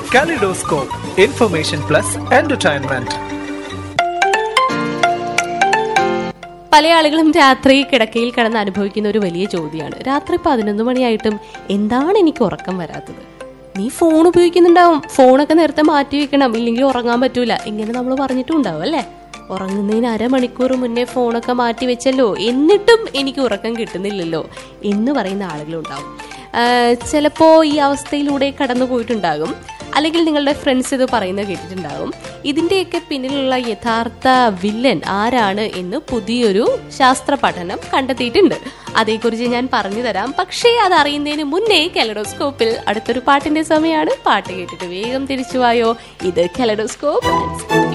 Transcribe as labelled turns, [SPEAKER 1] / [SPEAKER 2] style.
[SPEAKER 1] kaleidoscope information plus entertainment
[SPEAKER 2] പല ആളുകളും രാത്രി കിടക്കയിൽ കിടന്ന് അനുഭവിക്കുന്ന ഒരു വലിയ ചോദ്യമാണ് രാത്രി പതിനൊന്ന് മണിയായിട്ടും എന്താണ് എനിക്ക് ഉറക്കം വരാത്തത് നീ ഫോൺ ഉപയോഗിക്കുന്നുണ്ടാവും ഫോണൊക്കെ നേരത്തെ മാറ്റി വെക്കണം ഇല്ലെങ്കിൽ ഉറങ്ങാൻ പറ്റൂല ഇങ്ങനെ നമ്മൾ പറഞ്ഞിട്ടുണ്ടാവും അല്ലേ ഉറങ്ങുന്നതിന് അരമണിക്കൂർ മുന്നേ ഫോണൊക്കെ മാറ്റി വെച്ചല്ലോ എന്നിട്ടും എനിക്ക് ഉറക്കം കിട്ടുന്നില്ലല്ലോ എന്ന് പറയുന്ന ആളുകളുണ്ടാവും ചിലപ്പോൾ ഈ അവസ്ഥയിലൂടെ കടന്നു പോയിട്ടുണ്ടാകും അല്ലെങ്കിൽ നിങ്ങളുടെ ഫ്രണ്ട്സ് ഇത് പറയുന്നത് കേട്ടിട്ടുണ്ടാകും ഇതിന്റെയൊക്കെ പിന്നിലുള്ള യഥാർത്ഥ വില്ലൻ ആരാണ് എന്ന് പുതിയൊരു ശാസ്ത്ര പഠനം കണ്ടെത്തിയിട്ടുണ്ട് അതേക്കുറിച്ച് ഞാൻ പറഞ്ഞു തരാം പക്ഷേ അത് അറിയുന്നതിന് മുന്നേ കെലഡോസ്കോപ്പിൽ അടുത്തൊരു പാട്ടിന്റെ സമയമാണ് പാട്ട് കേട്ടിട്ട് വേഗം തിരിച്ചുവായോ ഇത് കെലഡോസ്കോപ്പ്